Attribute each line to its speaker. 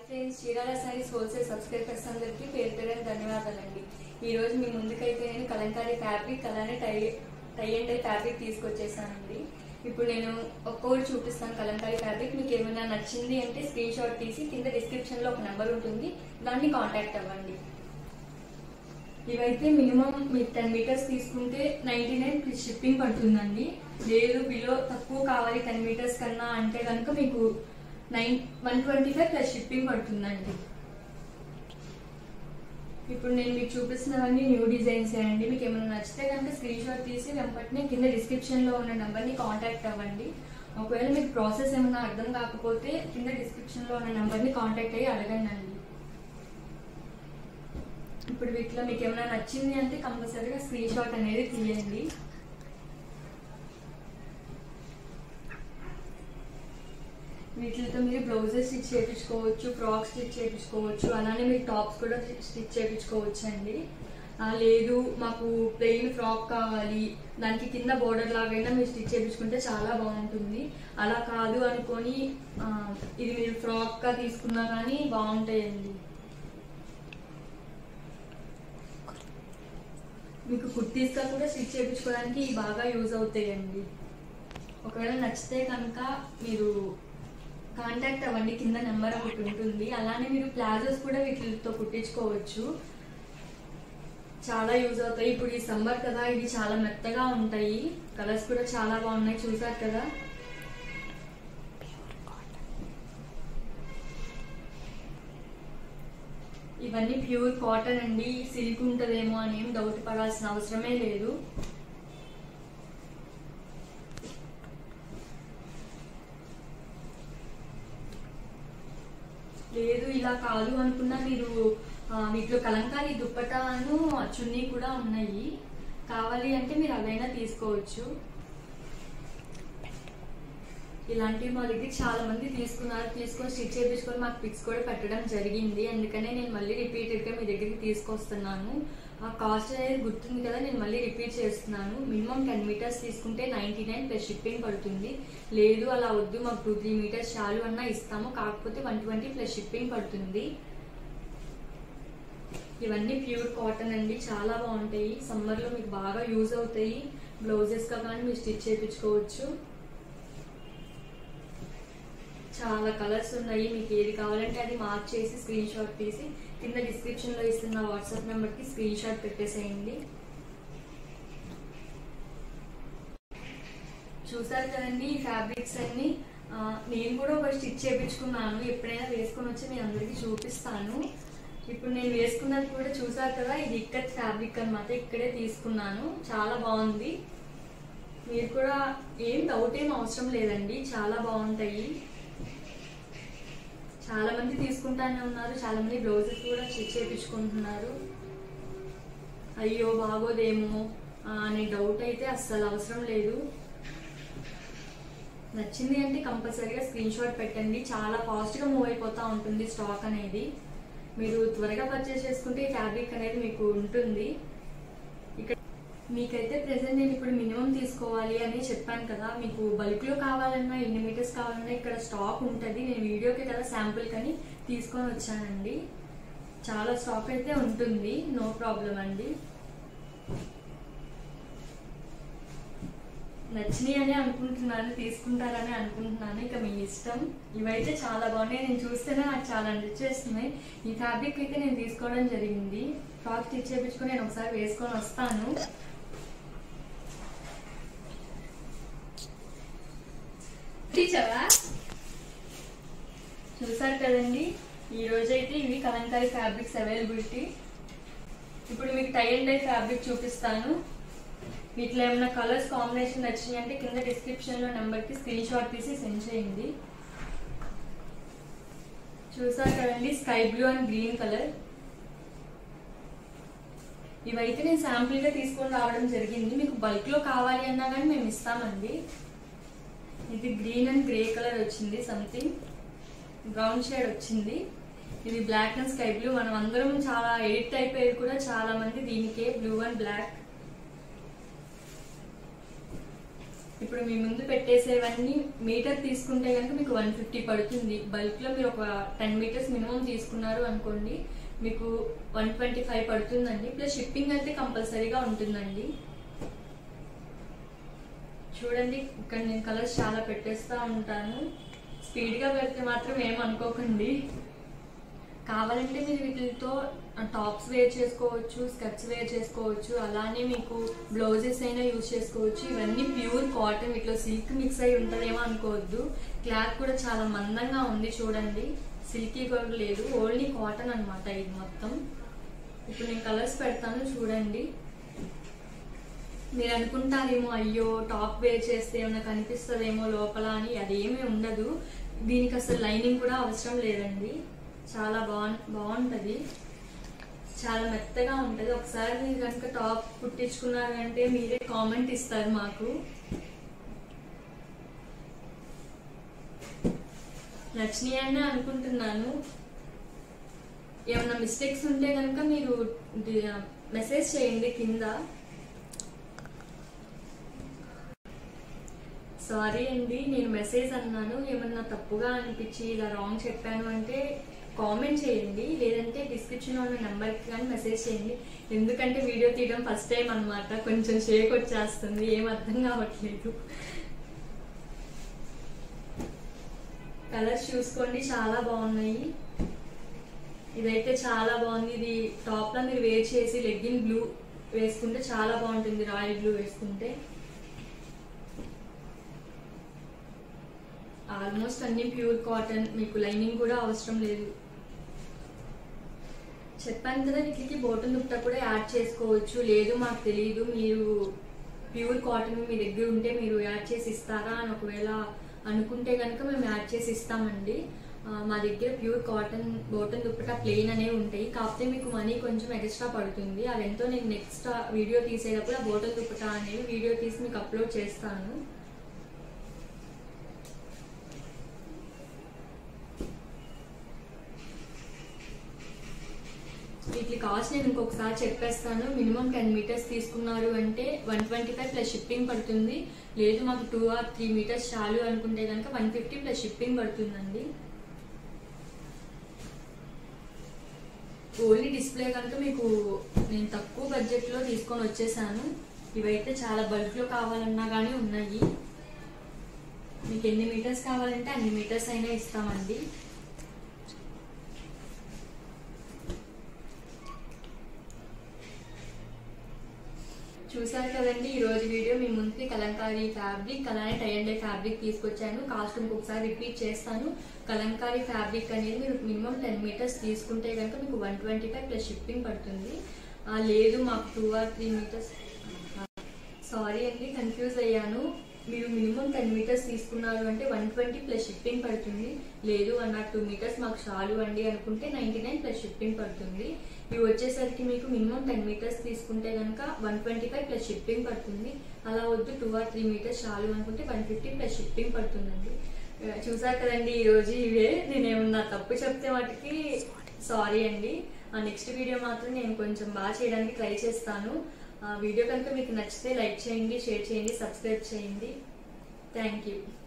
Speaker 1: friends Chirala saris wholesale subscribers అందరికీ పేరు పేరైన ధన్యవాదాలండి ఈ రోజు మీ ముందుకైతే నేను కలంకారీ ఫ్యాబ్రిక్ అలానే టై టై అండ్ టై ఫ్యాబ్రిక్ తీసుకొచ్చేసానండి ఇప్పుడు నేను ఒక్కొక్కటి చూపిస్తాను కలంకారీ ఫ్యాబ్రిక్ మీకు ఏమైనా నచ్చింది అంటే స్క్రీన్ షాట్ తీసి కింద డిస్క్రిప్షన్ లో ఒక నెంబర్ ఉంటుంది దాన్ని కాంటాక్ట్ అవ్వండి ఇవైతే మినిమం మీరు టెన్ మీటర్స్ తీసుకుంటే నైన్టీ నైన్ షిప్పింగ్ పడుతుందండి లేదు బిలో తక్కువ కావాలి టెన్ మీటర్స్ కన్నా అంటే కనుక మీకు nine one twenty five plus shipping పడుతుందండి ఇప్పుడు నేను మీకు చూపిస్తున్నవన్నీ న్యూ డిజైన్స్ అండి మీకు ఏమైనా నచ్చితే కనుక స్క్రీన్ షాట్ తీసి వెంపటినే కింద డిస్క్రిప్షన్ లో ఉన్న నెంబర్ని కాంటాక్ట్ అవ్వండి ఒకవేళ మీకు ప్రాసెస్ ఏమైనా అర్థం కాకపోతే కింద డిస్క్రిప్షన్ లో ఉన్న నెంబర్ని కాంటాక్ట్ అయ్యి అడగండి అండి ఇప్పుడు వీటిలో మీకు ఏమైనా నచ్చింది అంటే కంపల్సరీగా స్క్రీన్ షాట్ అనేది తీయండి వీటితో మీరు బ్లౌజెస్ స్టిచ్ చేయించుకోవచ్చు ఫ్రాక్స్ స్టిచ్ చేయించుకోవచ్చు అలానే మీరు టాప్స్ కూడా స్టిచ్ చేయించుకోవచ్చు అండి ఆ, లేదు మాకు ప్లెయిన్ ఫ్రాక్ కావాలి దానికి కింద బోర్డర్ లాగైనా మీరు స్టిచ్ చేయించుకుంటే చాలా బాగుంటుంది అలా కాదు అనుకొని ఆ, ఇది మీరు ఫ్రాక్గా తీసుకున్నా కానీ బాగుంటాయండి మీకు కుర్తీస్గా కూడా స్టిచ్ చేయించుకోవడానికి ఇవి బాగా యూజ్ అవుతాయండి ఒకవేళ నచ్చితే కనుక మీరు కాంటాక్ట్ అవ్వండి కింద నెంబర్ ఒకటి ఉంటుంది అలానే మీరు ప్లాజోస్ కూడా వీటితో కుట్టించుకోవచ్చు చాలా యూజ్ అవుతాయి ఇప్పుడు ఈ సమ్మర్ కదా ఇవి చాలా మెత్తగా ఉంటాయి కలర్స్ కూడా చాలా బాగున్నాయి చూసారు కదా ఇవన్నీ ప్యూర్ కాటన్ అండి సిల్క్ ఉంటుందేమో అని ఏం డౌట్ పడాల్సిన అవసరమే లేదు లేదు ఇలా కాదు అనుకున్నా మీరు ఆ, వీటిలో కలంకారీ దుప్పటాను చున్నీ కూడా ఉన్నాయి కావాలి అంటే మీరు అవైనా తీసుకోవచ్చు ఇలాంటివి మా దగ్గర చాలా మంది తీసుకున్నారు తీసుకొని స్టిచ్ చేయించుకొని మాకు పిక్స్ కూడా పెట్టడం జరిగింది అందుకనే నేను మళ్ళీ రిపీటెడ్ గా మీ దగ్గరికి తీసుకొస్తున్నాను ఆ కాస్ట్ అనేది గుర్తుంది కదా నేను మళ్ళీ రిపీట్ చేస్తున్నాను మినిమం టెన్ మీటర్స్ తీసుకుంటే నైన్టీ నైన్ ప్లస్ షిప్పింగ్ పడుతుంది లేదు అలా వద్దు మాకు టూ త్రీ మీటర్స్ చాలు అన్నా ఇస్తాము కాకపోతే వన్ ట్వంటీ ప్లస్ షిప్పింగ్ పడుతుంది ఇవన్నీ ప్యూర్ కాటన్ అండి చాలా బాగుంటాయి సమ్మర్ లో మీకు బాగా యూజ్ అవుతాయి బ్లౌజెస్ గా కానీ మీరు స్టిచ్ చేయించుకోవచ్చు చాలా కలర్స్ ఉన్నాయి మీకు ఏది కావాలంటే అది మార్క్ చేసి స్క్రీన్ షాట్ తీసి కింద డిస్క్రిప్షన్ లో ఇస్తున్న వాట్సాప్ నెంబర్ కి స్క్రీన్ షాట్ పెట్టేసేయండి చూసారు కదండి ఈ ఫ్యాబ్రిక్స్ అన్ని ఆ, నేను కూడా ఒక స్టిచ్ చేయించుకున్నాను ఎప్పుడైనా వేసుకొని వచ్చి మీ అందరికి చూపిస్తాను ఇప్పుడు నేను వేసుకున్నది కూడా చూసారు కదా ఇది ఇక్కత్ ఫ్యాబ్రిక్ అన్నమాట ఇక్కడే తీసుకున్నాను చాలా బాగుంది మీరు కూడా ఏం డౌట్ ఏం అవసరం లేదండి చాలా బాగుంటాయి చాలా మంది తీసుకుంటానే ఉన్నారు చాలా మంది బ్లౌజెస్ కూడా స్టిచ్ చేయించుకుంటున్నారు అయ్యో బాగోదేమో ఆ, అనే డౌట్ అయితే అస్సలు అవసరం లేదు నచ్చింది అంటే కంపల్సరీగా స్క్రీన్ షాట్ పెట్టండి చాలా ఫాస్ట్ గా మూవ్ అయిపోతా ఉంటుంది స్టాక్ అనేది మీరు త్వరగా పర్చేస్ చేసుకుంటే ఈ ఫ్యాబ్రిక్ అనేది మీకు ఉంటుంది ఇక్కడ మీకైతే ప్రెసెంట్ నేను ఇప్పుడు మినిమం తీసుకోవాలి అని చెప్పాను కదా మీకు బల్క్ లో కావాలన్నా ఎన్ని మీటర్స్ కావాలన్నా ఇక్కడ స్టాక్ ఉంటుంది నేను వీడియోకి కదా శాంపుల్ కని తీసుకొని వచ్చానండి చాలా స్టాక్ అయితే ఉంటుంది నో ప్రాబ్లం అండి నచ్చినాయి అని అనుకుంటున్నాను తీసుకుంటారని అనుకుంటున్నాను ఇక మీ ఇష్టం ఇవైతే చాలా బాగున్నాయి నేను చూస్తేనే నాకు చాలా నచ్చేస్తున్నాయి ఈ ఫ్యాబ్రిక్ అయితే నేను తీసుకోవడం జరిగింది ఫ్రాక్ స్టిచ్ చేయించుకొని నేను ఒకసారి వేసుకొని వస్తాను
Speaker 2: టీచరా
Speaker 1: చూసారు కదండి ఈ రోజు అయితే ఇవి కలంకారీ ఫ్యాబ్రిక్స్ అవైలబిలిటీ ఇప్పుడు మీకు టై అండ్ డై ఫ్యాబ్రిక్ చూపిస్తాను వీటిలో ఏమైనా కలర్స్ కాంబినేషన్ నచ్చినాయి అంటే కింద డిస్క్రిప్షన్ లో నెంబర్ కి స్క్రీన్ షాట్ తీసి సెండ్ చేయండి చూసారు కదండి sky blue and green colour ఇవైతే నేను శాంపుల్ గా తీసుకొని రావడం జరిగింది మీకు బల్క్ లో కావాలి అన్నా కానీ మేము ఇస్తామండి ఇది గ్రీన్ అండ్ గ్రే కలర్ వచ్చింది సంథింగ్ బ్రౌన్ షేడ్ వచ్చింది ఇది బ్లాక్ అండ్ స్కై బ్లూ మనం అందరం చాలా ఎడిట్ అయిపోయేది కూడా చాలా మంది దీనికే బ్లూ అండ్ బ్లాక్ ఇప్పుడు మీ ముందు పెట్టేసేవన్నీ మీటర్ తీసుకుంటే కనుక మీకు వన్ ఫిఫ్టీ పడుతుంది బల్క్ లో మీరు ఒక టెన్ మీటర్స్ మినిమం తీసుకున్నారు అనుకోండి మీకు వన్ ట్వంటీ ఫైవ్ పడుతుందండి ప్లస్ షిప్పింగ్ అయితే కంపల్సరీగా ఉంటుందండి చూడండి ఇక్కడ నేను కలర్స్ చాలా పెట్టేస్తా ఉంటాను స్పీడ్ గా పెడితే మాత్రం ఏం అనుకోకండి కావాలంటే మీరు వీటితో టాప్స్ వేర్ చేసుకోవచ్చు స్కర్ట్స్ వేర్ చేసుకోవచ్చు అలానే మీకు బ్లౌజెస్ అయినా యూజ్ చేసుకోవచ్చు ఇవన్నీ ప్యూర్ కాటన్ వీటిలో సిల్క్ మిక్స్ అయి ఉంటుందేమో అనుకోవద్దు క్లాత్ కూడా చాలా మందంగా ఉంది చూడండి సిల్కీ కూడా లేదు ఓన్లీ కాటన్ అన్నమాట ఇది మొత్తం ఇప్పుడు నేను కలర్స్ పెడతాను చూడండి మీరు అనుకుంటారేమో అయ్యో టాప్ వేర్ చేస్తే ఏమైనా కనిపిస్తుందేమో లోపల అని అదేమీ ఉండదు దీనికి అసలు లైనింగ్ కూడా అవసరం లేదండి చాలా బాగు బాగుంటుంది చాలా మెత్తగా ఉంటుంది ఒకసారి మీరు కనుక టాప్ కుట్టించుకున్నారంటే మీరే కామెంట్ ఇస్తారు మాకు నచ్చినాయని అనుకుంటున్నాను ఏమైనా మిస్టేక్స్ ఉంటే కనుక మీరు మెసేజ్ చేయండి కింద సారీ అండి నేను మెసేజ్ అన్నాను ఏమన్నా తప్పుగా అనిపించి ఇలా రాంగ్ చెప్పాను అంటే కామెంట్ చేయండి లేదంటే డిస్క్రిప్షన్ ఉన్న నెంబర్కి కానీ మెసేజ్ చేయండి ఎందుకంటే వీడియో తీయడం ఫస్ట్ టైం అన్నమాట కొంచెం షేక్ వచ్చేస్తుంది ఏం అర్థం కావట్లేదు కలర్స్ చూసుకోండి చాలా బాగున్నాయి ఇదైతే చాలా బాగుంది ఇది టాప్ లో మీరు వేర్ చేసి లెగ్గిన్ బ్లూ వేసుకుంటే చాలా బాగుంటుంది రాయల్ బ్లూ వేసుకుంటే ఆల్మోస్ట్ అన్ని ప్యూర్ కాటన్ మీకు లైనింగ్ కూడా అవసరం లేదు చెప్పాను కదా వీటికి బోటన్ దుప్పట కూడా యాడ్ చేసుకోవచ్చు లేదు మాకు తెలియదు మీరు ప్యూర్ కాటన్ మీ దగ్గర ఉంటే మీరు యాడ్ చేసి ఇస్తారా అని ఒకవేళ అనుకుంటే కనుక మేము యాడ్ చేసి ఇస్తామండి ఆ, మా దగ్గర pure cotton bottom dupatta plain అనేవి ఉంటాయి కాకపోతే మీకు మనీ కొంచెం ఎక్స్ట్రా పడుతుంది అవెంతో నేను నెక్స్ట్ వీడియో తీసేటప్పుడు ఆ బోటన్ దుప్పట అనేవి వీడియో తీసి మీకు అప్లోడ్ చేస్తాను వీటి కాస్ట్ నేను ఇంకొకసారి చెప్పేస్తాను మినిమం టెన్ మీటర్స్ తీసుకున్నారు అంటే one twenty five plus shipping పడుతుంది లేదు మాకు టూ ఆర్ త్రీ మీటర్స్ చాలు అనుకుంటే కనుక వన్ ఫిఫ్టీ ప్లస్ షిప్పింగ్ పడుతుందండి ఓన్లీ డిస్ప్లే కనుక మీకు నేను తక్కువ బడ్జెట్లో తీసుకొని వచ్చేసాను ఇవైతే చాలా బల్క్లో కావాలన్నా కానీ ఉన్నాయి మీకు ఎన్ని మీటర్స్ కావాలంటే అన్ని మీటర్స్ అయినా ఇస్తామండి చూసారు కదండి ఈ రోజు వీడియో మీ ముందుకి కలంకారీ ఫ్యాబ్రిక్ అలానే టై అండ్ డై ఫ్యాబ్రిక్ తీసుకొచ్చాను కాస్ట్ ఇంకొకసారి రిపీట్ చేస్తాను కలంకారీ ఫ్యాబ్రిక్ అనేది మీరు మినిమం టెన్ మీటర్స్ తీసుకుంటే కనుక మీకు one twenty five plus shipping పడుతుంది ఆ, లేదు మాకు two or three metres sorry అండి కన్ఫ్యూజ్ అయ్యాను మీరు మినిమం టెన్ మీటర్స్ తీసుకున్నారు అంటే వన్ ట్వంటీ ప్లస్ షిప్పింగ్ పడుతుంది లేదు వన్ ఆర్ టూ మీటర్స్ మాకు చాలు అండి అనుకుంటే నైంటీ నైన్ ప్లస్ షిప్పింగ్ పడుతుంది ఇవి వచ్చేసరికి మీకు మినిమం టెన్ మీటర్స్ తీసుకుంటే కనుక one twenty five plus shipping పడుతుంది అలా వద్దు టూ ఆర్ త్రీ మీటర్స్ చాలు అనుకుంటే వన్ ఫిఫ్టీ ప్లస్ షిప్పింగ్ పడుతుందండి ఆ, చూసారు కదండి ఈ రోజు ఇవే నేను ఏమన్నా తప్పు చెప్తే వాటికి సారీ అండి నెక్స్ట్ వీడియో మాత్రం నేను కొంచెం బాగా చేయడానికి ట్రై చేస్తాను ఆ వీడియో కనుక మీకు నచ్చితే లైక్ చేయండి షేర్ చేయండి సబ్స్క్రైబ్ చేయండి థ్యాంక్ యూ